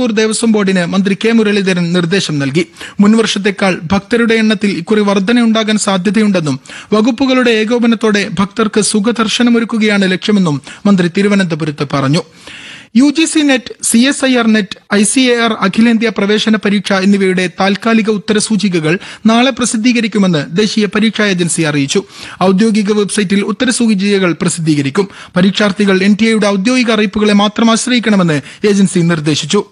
തിരുവിതാംകൂർ ദേവസ്വം ബോർഡിന് മന്ത്രി കെ മുരളീധരൻ നിർദ്ദേശം നൽകി മുൻവർഷത്തേക്കാൾ ഭക്തരുടെ എണ്ണത്തിൽ ഇക്കുറി വർധനയുണ്ടാകാൻ സാധ്യതയുണ്ടെന്നും വകുപ്പുകളുടെ ഏകോപനത്തോടെ ഭക്തർക്ക് സുഖദർശനമൊരുക്കുകയാണ് ലക്ഷ്യമെന്നും മന്ത്രി തിരുവനന്തപുരത്ത് പറഞ്ഞു U G C NET C S I R NET I C A R അഖിലേന്ത്യാ പ്രവേശന പരീക്ഷ എന്നിവയുടെ താൽക്കാലിക ഉത്തരസൂചികകൾ നാളെ പ്രസിദ്ധീകരിക്കുമെന്ന് ദേശീയ പരീക്ഷാ ഏജൻസി അറിയിച്ചു ഔദ്യോഗിക വെബ്സൈറ്റിൽ ഉത്തരസൂചികകൾ പ്രസിദ്ധീകരിക്കും പരീക്ഷാർത്ഥികൾ എൻ ടി എയുടെ ഔദ്യോഗിക അറിയിപ്പുകളെ മാത്രം ആശ്രയിക്കണമെന്ന് ഏജൻസി നിർദ്ദേശിച്ചു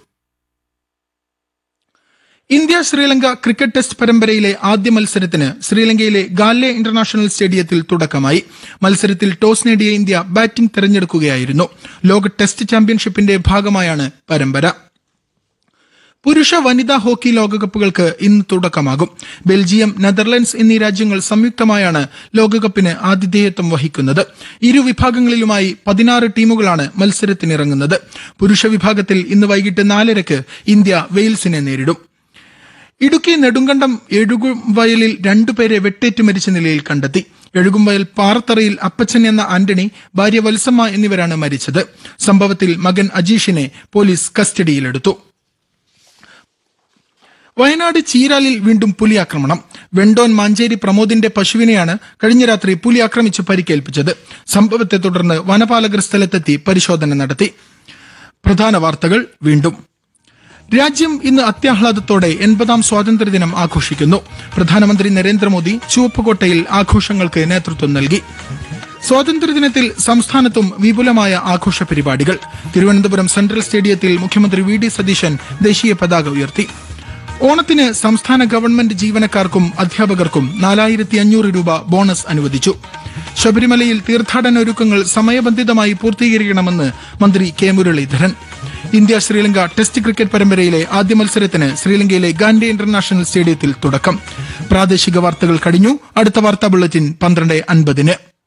ഇന്ത്യ ശ്രീലങ്ക ക്രിക്കറ്റ് ടെസ്റ്റ് പരമ്പരയിലെ ആദ്യ മത്സരത്തിന് ശ്രീലങ്കയിലെ ഗാലെ ഇന്റർനാഷണൽ സ്റ്റേഡിയത്തിൽ തുടക്കമായി മത്സരത്തിൽ ടോസ് നേടിയ ഇന്ത്യ ബാറ്റിംഗ് തെരഞ്ഞെടുക്കുകയായിരുന്നു ലോക ടെസ്റ്റ് ചാമ്പ്യൻഷിപ്പിന്റെ ഭാഗമായാണ് പരമ്പര പുരുഷ വനിതാ ഹോക്കി ലോകകപ്പുകൾക്ക് ഇന്ന് തുടക്കമാകും ബെൽജിയം നെതർലൻഡ്സ് എന്നീ രാജ്യങ്ങൾ സംയുക്തമായാണ് ലോകകപ്പിന് ആതിഥേയത്വം വഹിക്കുന്നത് ഇരു വിഭാഗങ്ങളിലുമായി പതിനാറ് ടീമുകളാണ് മത്സരത്തിനിറങ്ങുന്നത് പുരുഷ വിഭാഗത്തിൽ ഇന്ന് വൈകിട്ട് നാലരയ്ക്ക് ഇന്ത്യ വെയിൽസിനെ നേരിടും ഇടുക്കി നെടുങ്കണ്ടം എഴുകുംവയലിൽ രണ്ടുപേരെ വെട്ടേറ്റ് മരിച്ച നിലയിൽ കണ്ടെത്തി എഴുകുംവയൽ പാറത്തറയിൽ അപ്പച്ചൻ എന്ന ആന്റണി ഭാര്യ വത്സമ്മ എന്നിവരാണ് മരിച്ചത് സംഭവത്തിൽ മകൻ അജീഷിനെ പോലീസ് കസ്റ്റഡിയിലെടുത്തു വയനാട് ചീരാലിൽ വീണ്ടും പുലി ആക്രമണം വെണ്ടോൻ മാഞ്ചേരി പ്രമോദിന്റെ പശുവിനെയാണ് കഴിഞ്ഞ രാത്രി പുലി ആക്രമിച്ച് പരിക്കേൽപ്പിച്ചത് സംഭവത്തെ തുടർന്ന് വനപാലകർ സ്ഥലത്തെത്തി പരിശോധന നടത്തി പ്രധാന വാർത്തകൾ വീണ്ടും രാജ്യം ഇന്ന് അത്യാഹ്ലാദത്തോടെ എൺപതാം സ്വാതന്ത്ര്യദിനം ആഘോഷിക്കുന്നു പ്രധാനമന്ത്രി നരേന്ദ്രമോദി ചുവപ്പുകോട്ടയിൽ ആഘോഷങ്ങൾക്ക് നേതൃത്വം നൽകി സ്വാതന്ത്ര്യദിനത്തിൽ സംസ്ഥാനത്തും വിപുലമായ ആഘോഷ പരിപാടികൾ തിരുവനന്തപുരം സെൻട്രൽ സ്റ്റേഡിയത്തിൽ മുഖ്യമന്ത്രി വി ഡി സതീശൻ ദേശീയ പതാക ഉയർത്തി ഓണത്തിന് സംസ്ഥാന ഗവൺമെന്റ് ജീവനക്കാർക്കും അധ്യാപകർക്കും നാലായിരത്തി അഞ്ഞൂറ് രൂപ ബോണസ് അനുവദിച്ചു ശബരിമലയിൽ തീർത്ഥാടന ഒരുക്കങ്ങൾ സമയബന്ധിതമായി പൂർത്തീകരിക്കണമെന്ന് മന്ത്രി K Muraleedharan India Sri Lanka test cricket പരമ്പരയിലെ ആദ്യ മത്സരത്തിന് ശ്രീലങ്കയിലെ ഗാൻഡി ഇന്റർനാഷണൽ സ്റ്റേഡിയത്തിൽ തുടക്കം പ്രാദേശിക വാർത്തകൾ കഴിഞ്ഞു അടുത്ത വാർത്താ ബുള്ളറ്റിൻ പന്ത്രണ്ട് അൻപതിന്